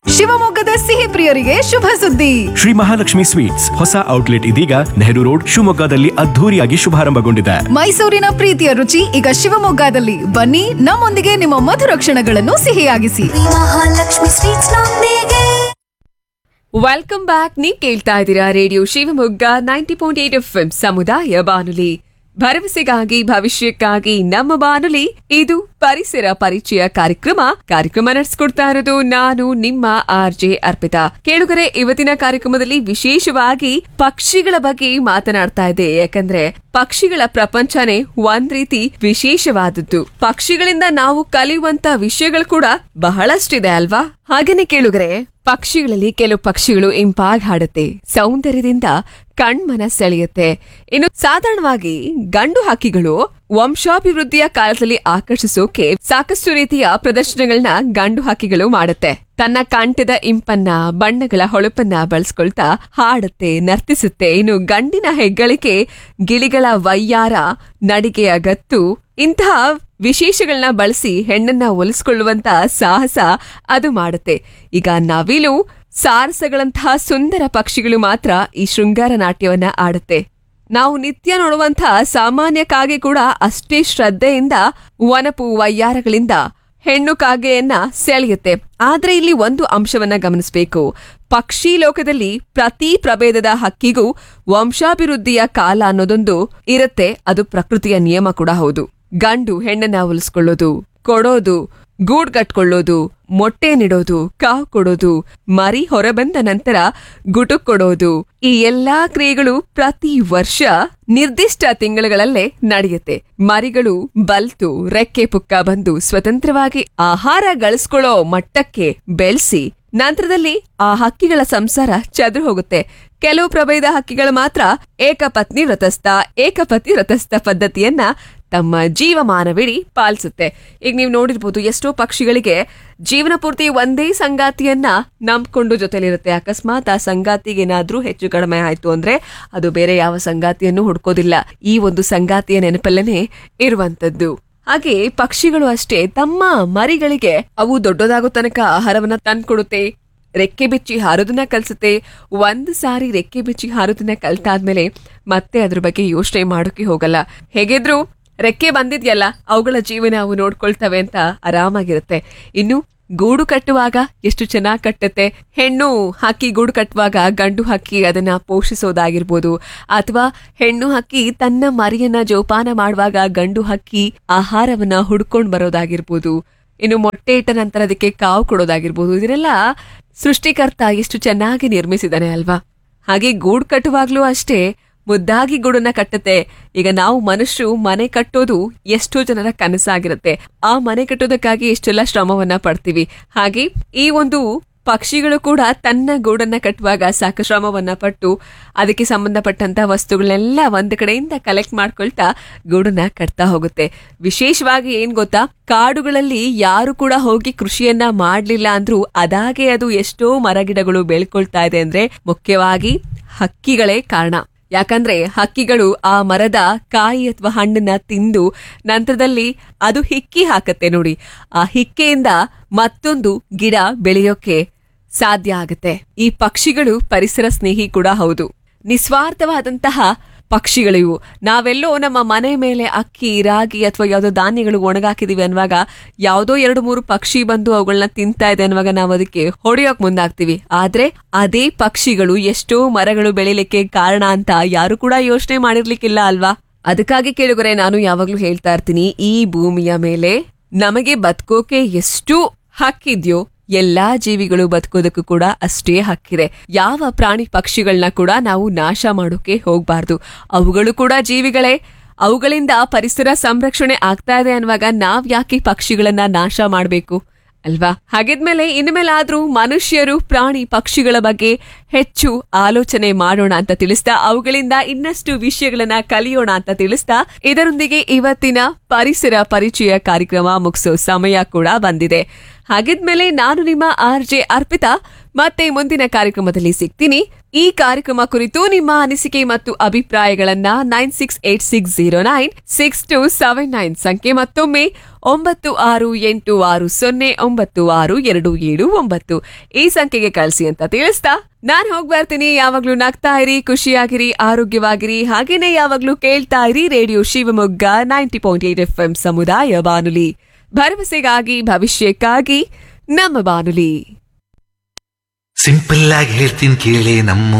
ಶಿವಮೊಗ್ಗದ ಸಿಹಿ ಪ್ರಿಯರಿಗೆ ಶುಭ ಸುದ್ದಿ ಶ್ರೀ ಮಹಾಲಕ್ಷ್ಮಿ ಸ್ವೀಟ್ಸ್ ಹೊಸ ಔಟ್ಲೆಟ್ ಇದೀಗ ನೆಹರು ರೋಡ್ ಶಿವಮೊಗ್ಗದಲ್ಲಿ ಅದ್ಧೂರಿಯಾಗಿ ಶುಭಾರಂಭಗೊಂಡಿದೆ ಮೈಸೂರಿನ ಪ್ರೀತಿಯ ರುಚಿ ಈಗ ಶಿವಮೊಗ್ಗದಲ್ಲಿ ಬನ್ನಿ ನಮ್ಮೊಂದಿಗೆ ನಿಮ್ಮ ಮಧುರ ಕ್ಷಣಗಳನ್ನು ಸಿಹಿಯಾಗಿಸಿ ಮಹಾಲಕ್ಷ್ಮಿ ಸ್ವೀಟ್ಸ್ ನೊಂದಿಗೆ ವೆಲ್ಕಮ್ ಬ್ಯಾಕ್ ನೀವ್ ಕೇಳ್ತಾ ಇದ್ದೀರಾ radio Shivamogga ninety point eight F ಸಮುದಾಯ ಬಾನುಲಿ ಭರವಸೆಗಾಗಿ ಭವಿಷ್ಯಕ್ಕಾಗಿ ನಮ್ಮ ಬಾನುಲಿ ಇದು ಪರಿಸರ ಪರಿಚಯ ಕಾರ್ಯಕ್ರಮ ಕಾರ್ಯಕ್ರಮ ನಡೆಸ್ಕೊಡ್ತಾ ಇರೋದು ನಾನು ನಿಮ್ಮ ಆರ್ ಜೆ ಅರ್ಪಿತಾ ಕೇಳುಗರೆ ಇವತ್ತಿನ ಕಾರ್ಯಕ್ರಮದಲ್ಲಿ ವಿಶೇಷವಾಗಿ ಪಕ್ಷಿಗಳ ಬಗ್ಗೆ ಮಾತನಾಡ್ತಾ ಇದೆ ಯಾಕಂದ್ರೆ ಪಕ್ಷಿಗಳ ಪ್ರಪಂಚನೇ ಒಂದ್ ರೀತಿ ವಿಶೇಷವಾದದ್ದು ಪಕ್ಷಿಗಳಿಂದ ನಾವು ಕಲಿಯುವಂತ ವಿಷಯಗಳು ಕೂಡ ಬಹಳಷ್ಟಿದೆ ಅಲ್ವಾ ಹಾಗೇನೆ ಕೇಳುಗರೆ ಪಕ್ಷಿಗಳಲ್ಲಿ ಕೆಲವು ಪಕ್ಷಿಗಳು ಇಂಪಾಗಿ ಹಾಡುತ್ತೆ ಸೌಂದರ್ಯದಿಂದ ಕಣ್ಮನ ಸೆಳೆಯುತ್ತೆ ಇನ್ನು ಸಾಧಾರಣವಾಗಿ ಗಂಡು ಹಕ್ಕಿಗಳು ವಂಶಾಭಿವೃದ್ಧಿಯ ಕಾಲದಲ್ಲಿ ಆಕರ್ಷಿಸೋಕೆ ಸಾಕಷ್ಟು ರೀತಿಯ ಪ್ರದರ್ಶನಗಳನ್ನ ಗಂಡು ಹಕ್ಕಿಗಳು ಮಾಡುತ್ತೆ ತನ್ನ ಕಂಠದ ಇಂಪನ್ನ ಬಣ್ಣಗಳ ಹೊಳಪನ್ನ ಬಳಸ್ಕೊಳ್ತಾ ಹಾಡುತ್ತೆ ನರ್ತಿಸುತ್ತೆ ಇನ್ನು ಗಂಡಿನ ಹೆಗ್ಗಳಿಕೆ ಗಿಳಿಗಳ ವಯ್ಯಾರ ನಡಿಗೆಯ ಗತ್ತು ಇಂತಹ ವಿಶೇಷಗಳನ್ನ ಬಳಸಿ ಹೆಣ್ಣನ್ನ ಒಲಿಸ್ಕೊಳ್ಳುವಂತ ಸಾಹಸ ಅದು ಮಾಡುತ್ತೆ ಈಗ ನವಿಲು ಸಾರಸಗಳಂತಹ ಸುಂದರ ಪಕ್ಷಿಗಳು ಮಾತ್ರ ಈ ಶೃಂಗಾರ ನಾಟ್ಯವನ್ನ ಆಡುತ್ತೆ ನಾವು ನಿತ್ಯ ನೋಡುವಂತಹ ಸಾಮಾನ್ಯ ಕಾಗೆ ಕೂಡ ಅಷ್ಟೇ ಶ್ರದ್ಧೆಯಿಂದ ವನಪು ವಯ್ಯಾರಗಳಿಂದ ಹೆಣ್ಣು ಕಾಗೆಯನ್ನ ಸೆಳೆಯುತ್ತೆ ಆದ್ರೆ ಇಲ್ಲಿ ಒಂದು ಅಂಶವನ್ನ ಗಮನಿಸಬೇಕು ಪಕ್ಷಿ ಲೋಕದಲ್ಲಿ ಪ್ರತಿ ಪ್ರಭೇದದ ಹಕ್ಕಿಗೂ ವಂಶಾಭಿವೃದ್ಧಿಯ ಕಾಲ ಅನ್ನೋದೊಂದು ಇರುತ್ತೆ ಅದು ಪ್ರಕೃತಿಯ ನಿಯಮ ಕೂಡ ಹೌದು ಗಂಡು ಹೆಣ್ಣನ್ನ ಉಲಿಸ್ಕೊಳ್ಳೋದು ಕೊಡೋದು ಗೂಡ್ ಕಟ್ಕೊಳ್ಳೋದು ಮೊಟ್ಟೆ ನಿಡೋದು ಕಾವು ಕೊಡೋದು ಮರಿ ಹೊರಬಂದ ನಂತರ ಗುಟುಕ್ ಕೊಡೋದು ಈ ಎಲ್ಲಾ ಕ್ರಿಯೆಗಳು ಪ್ರತಿ ವರ್ಷ ನಿರ್ದಿಷ್ಟ ತಿಂಗಳುಗಳಲ್ಲೇ ನಡೆಯುತ್ತೆ ಮರಿಗಳು ಬಲ್ತು ರೆಕ್ಕೆ ಪುಕ್ಕ ಬಂದು ಸ್ವತಂತ್ರವಾಗಿ ಆಹಾರ ಗಳಿಸ್ಕೊಳ್ಳೋ ಮಟ್ಟಕ್ಕೆ ಬೆಳೆಸಿ ನಂತರದಲ್ಲಿ ಆ ಹಕ್ಕಿಗಳ ಸಂಸಾರ ಚದುರು ಹೋಗುತ್ತೆ ಕೆಲವು ಪ್ರಭೇದ ಹಕ್ಕಿಗಳು ಮಾತ್ರ ಏಕಪತ್ನಿ ವ್ರತಸ್ಥ ಏಕಪತಿ ವ್ರತಸ್ಥ ಪದ್ಧತಿಯನ್ನ ತಮ್ಮ ಜೀವಮಾನವಿಡೀ ಪಾಲಿಸುತ್ತೆ ಈಗ ನೀವು ನೋಡಿರ್ಬೋದು ಎಷ್ಟೋ ಪಕ್ಷಿಗಳಿಗೆ ಜೀವನ ಪೂರ್ತಿ ಒಂದೇ ಸಂಗಾತಿಯನ್ನ ನಂಬ್ಕೊಂಡು ಜೊತೆಲಿರುತ್ತೆ ಅಕಸ್ಮಾತ್ ಆ ಸಂಗಾತಿಗೆ ಏನಾದ್ರೂ ಹೆಚ್ಚು ಕಡಿಮೆ ಆಯ್ತು ಅಂದ್ರೆ ಅದು ಬೇರೆ ಯಾವ ಸಂಗಾತಿಯನ್ನು ಹುಡ್ಕೋದಿಲ್ಲ ಈ ಒಂದು ಸಂಗಾತಿಯ ನೆನಪಲ್ಲೇನೆ ಇರುವಂತದ್ದು ಹಾಗೆ ಪಕ್ಷಿಗಳು ಅಷ್ಟೇ ತಮ್ಮ ಮರಿಗಳಿಗೆ ಅವು ದೊಡ್ಡದಾಗೋ ತನಕ ಆಹಾರವನ್ನ ತಂದ್ಕೊಡುತ್ತೆ ರೆಕ್ಕೆ ಬಿಚ್ಚಿ ಹಾರೋದನ್ನ ಕಲ್ಸುತ್ತೆ ಒಂದ್ ಸಾರಿ ರೆಕ್ಕೆ ಬಿಚ್ಚಿ ಹಾರೋದನ್ನ ಕಲ್ತಾದ್ಮೇಲೆ ಮತ್ತೆ ಅದ್ರ ಬಗ್ಗೆ ಯೋಚನೆ ಮಾಡೋಕೆ ಹೋಗಲ್ಲ ಹೇಗಿದ್ರು ರೆಕ್ಕೆ ಬಂದಿದ್ಯಲ್ಲ ಅವುಗಳ ಜೀವನ ಅವು ನೋಡ್ಕೊಳ್ತವೆ ಅಂತ ಆರಾಮಾಗಿರುತ್ತೆ ಇನ್ನು ಗೂಡು ಕಟ್ಟುವಾಗ ಎಷ್ಟು ಚೆನ್ನಾಗಿ ಕಟ್ಟುತ್ತೆ ಹೆಣ್ಣು ಹಕ್ಕಿ ಗೂಡು ಕಟ್ಟುವಾಗ ಗಂಡು ಹಕ್ಕಿ ಅದನ್ನ ಪೋಷಿಸೋದಾಗಿರ್ಬೋದು ಅಥವಾ ಹೆಣ್ಣು ಹಕ್ಕಿ ತನ್ನ ಮರಿಯನ್ನ ಜೋಪಾನ ಮಾಡುವಾಗ ಗಂಡು ಹಕ್ಕಿ ಆಹಾರವನ್ನ ಹುಡ್ಕೊಂಡ್ ಬರೋದಾಗಿರ್ಬೋದು ಇನ್ನು ಮೊಟ್ಟೆ ಇಟ್ಟ ನಂತರ ಅದಕ್ಕೆ ಕಾವು ಕೊಡೋದಾಗಿರ್ಬೋದು ಇದನ್ನೆಲ್ಲ ಸೃಷ್ಟಿಕರ್ತ ಎಷ್ಟು ಚೆನ್ನಾಗಿ ನಿರ್ಮಿಸಿದಾನೆ ಅಲ್ವಾ ಹಾಗೆ ಗೂಡು ಕಟ್ಟುವಾಗ್ಲೂ ಅಷ್ಟೇ ಮುದ್ದಾಗಿ ಗೂಡನ್ನ ಕಟ್ಟುತ್ತೆ ಈಗ ನಾವು ಮನುಷ್ಯರು ಮನೆ ಕಟ್ಟೋದು ಎಷ್ಟೋ ಜನರ ಕನಸಾಗಿರುತ್ತೆ ಆ ಮನೆ ಕಟ್ಟೋದಕ್ಕಾಗಿ ಎಷ್ಟೆಲ್ಲ ಶ್ರಮವನ್ನ ಪಡ್ತೀವಿ ಹಾಗೆ ಈ ಒಂದು ಪಕ್ಷಿಗಳು ಕೂಡ ತನ್ನ ಗೂಡನ್ನ ಕಟ್ಟುವಾಗ ಸಾಕು ಶ್ರಮವನ್ನ ಪಟ್ಟು ಅದಕ್ಕೆ ಸಂಬಂಧಪಟ್ಟಂತ ವಸ್ತುಗಳನ್ನೆಲ್ಲ ಒಂದ್ ಕಡೆಯಿಂದ ಕಲೆಕ್ಟ್ ಮಾಡ್ಕೊಳ್ತಾ ಗೂಡನ್ನ ಕಟ್ತಾ ಹೋಗುತ್ತೆ ವಿಶೇಷವಾಗಿ ಏನ್ ಗೊತ್ತಾ ಕಾಡುಗಳಲ್ಲಿ ಯಾರು ಕೂಡ ಹೋಗಿ ಕೃಷಿಯನ್ನ ಮಾಡ್ಲಿಲ್ಲ ಅಂದ್ರೂ ಅದಾಗೆ ಅದು ಎಷ್ಟೋ ಮರಗಿಡಗಳು ಬೆಳ್ಕೊಳ್ತಾ ಇದೆ ಅಂದ್ರೆ ಮುಖ್ಯವಾಗಿ ಹಕ್ಕಿಗಳೇ ಕಾರಣ ಯಾಕಂದ್ರೆ ಹಕ್ಕಿಗಳು ಆ ಮರದ ಕಾಯಿ ಅಥವಾ ಹಣ್ಣನ್ನ ತಿಂದು ನಂತರದಲ್ಲಿ ಅದು ಹಿಕ್ಕಿ ಹಾಕತ್ತೆ ನೋಡಿ ಆ ಹಿಕ್ಕೆಯಿಂದ ಮತ್ತೊಂದು ಗಿಡ ಬೆಳೆಯೋಕೆ ಸಾಧ್ಯ ಆಗುತ್ತೆ ಈ ಪಕ್ಷಿಗಳು ಪರಿಸರ ಸ್ನೇಹಿ ಕೂಡ ಹೌದು ನಿಸ್ವಾರ್ಥವಾದಂತಹ ಪಕ್ಷಿಗಳು ಇವು ನಾವೆಲ್ಲೋ ನಮ್ಮ ಮನೆ ಮೇಲೆ ಅಕ್ಕಿ ರಾಗಿ ಅಥವಾ ಯಾವುದೋ ಧಾನ್ಯಗಳು ಒಣಗಾಕಿದೀವಿ ಅನ್ನುವಾಗ ಯಾವುದೋ ಎರಡು ಮೂರು ಪಕ್ಷಿ ಬಂದು ಅವುಗಳನ್ನ ತಿಂತಾ ಇದೆ ಅನ್ನುವಾಗ ನಾವು ಅದಕ್ಕೆ ಹೊಡೆಯೋಕ್ ಮುಂದಾಗ್ತೀವಿ ಆದ್ರೆ ಅದೇ ಪಕ್ಷಿಗಳು ಎಷ್ಟೋ ಮರಗಳು ಬೆಳಿಲಿಕ್ಕೆ ಕಾರಣ ಅಂತ ಯಾರು ಕೂಡ ಯೋಚನೆ ಮಾಡಿರ್ಲಿಕ್ಕಿಲ್ಲ ಅಲ್ವಾ ಅದಕ್ಕಾಗಿ ಕೇಳುಗರೆ ನಾನು ಯಾವಾಗ್ಲೂ ಹೇಳ್ತಾ ಇರ್ತೀನಿ ಈ ಭೂಮಿಯ ಮೇಲೆ ನಮಗೆ ಬದುಕೋಕೆ ಎಷ್ಟು ಹಕ್ಕಿದ್ಯೋ ಎಲ್ಲಾ ಜೀವಿಗಳು ಬದುಕೋದಕ್ಕೂ ಕೂಡ ಅಷ್ಟೇ ಹಕ್ಕಿದೆ ಯಾವ ಪ್ರಾಣಿ ಪಕ್ಷಿಗಳನ್ನ ಕೂಡ ನಾವು ನಾಶ ಮಾಡೋಕೆ ಹೋಗ್ಬಾರ್ದು ಅವುಗಳು ಕೂಡ ಜೀವಿಗಳೇ ಅವುಗಳಿಂದ ಪರಿಸರ ಸಂರಕ್ಷಣೆ ಆಗ್ತಾ ಇದೆ ಅನ್ನುವಾಗ ನಾವ್ ಯಾಕೆ ಪಕ್ಷಿಗಳನ್ನ ನಾಶ ಮಾಡ್ಬೇಕು ಅಲ್ವಾ ಹಾಗಿದ್ಮೇಲೆ ಇನ್ಮೇಲಾದ್ರೂ ಮನುಷ್ಯರು ಪ್ರಾಣಿ ಪಕ್ಷಿಗಳ ಬಗ್ಗೆ ಹೆಚ್ಚು ಆಲೋಚನೆ ಮಾಡೋಣ ಅಂತ ತಿಳಿಸ್ತಾ ಅವುಗಳಿಂದ ಇನ್ನಷ್ಟು ವಿಷಯಗಳನ್ನ ಕಲಿಯೋಣ ಅಂತ ತಿಳಿಸ್ತಾ ಇದರೊಂದಿಗೆ ಇವತ್ತಿನ ಪರಿಸರ ಪರಿಚಯ ಕಾರ್ಯಕ್ರಮ ಮುಗಿಸೋ ಸಮಯ ಕೂಡ ಬಂದಿದೆ ಹಾಗಿದ್ಮೇಲೆ ನಾನು ನಿಮ್ಮ ಆರ್ ಜೆ ಅರ್ಪಿತಾ ಮತ್ತೆ ಮುಂದಿನ ಕಾರ್ಯಕ್ರಮದಲ್ಲಿ ಸಿಗ್ತೀನಿ ಈ ಕಾರ್ಯಕ್ರಮ ಕುರಿತು ನಿಮ್ಮ ಅನಿಸಿಕೆ ಮತ್ತು ಅಭಿಪ್ರಾಯಗಳನ್ನ nine six eight six zero nine six two seven nine ಸಂಖ್ಯೆ ಮತ್ತೊಮ್ಮೆ ಒಂಬತ್ತು ಆರು ಎಂಟು ಆರು ಸೊನ್ನೆ ಒಂಬತ್ತು ಆರು ಎರಡು ಏಳು ಒಂಬತ್ತು ಈ ಸಂಖ್ಯೆಗೆ ಕಳಿಸಿ ಅಂತ ತಿಳಿಸ್ತಾ ನಾನ್ ಹೋಗ್ ಬರ್ತೀನಿ ಯಾವಾಗ್ಲೂ ನಗ್ತಾ ಇರಿ ಖುಷಿಯಾಗಿರಿ ಆರೋಗ್ಯವಾಗಿರಿ ಹಾಗೇನೆ ಯಾವಾಗ್ಲೂ ಕೇಳ್ತಾ ಇರಿ radio Shivamogga ninety point eight F M ಸಮುದಾಯ ಬಾನುಲಿ ಭರವಸೆಗಾಗಿ ಭವಿಷ್ಯಕ್ಕಾಗಿ ನಮ್ಮ ಬಾನುಲಿ ಸಿಂಪಲ್ ಆಗಿ ಹೇಳ್ತೀನಿ ಕೇಳಿ ನಮ್ಮ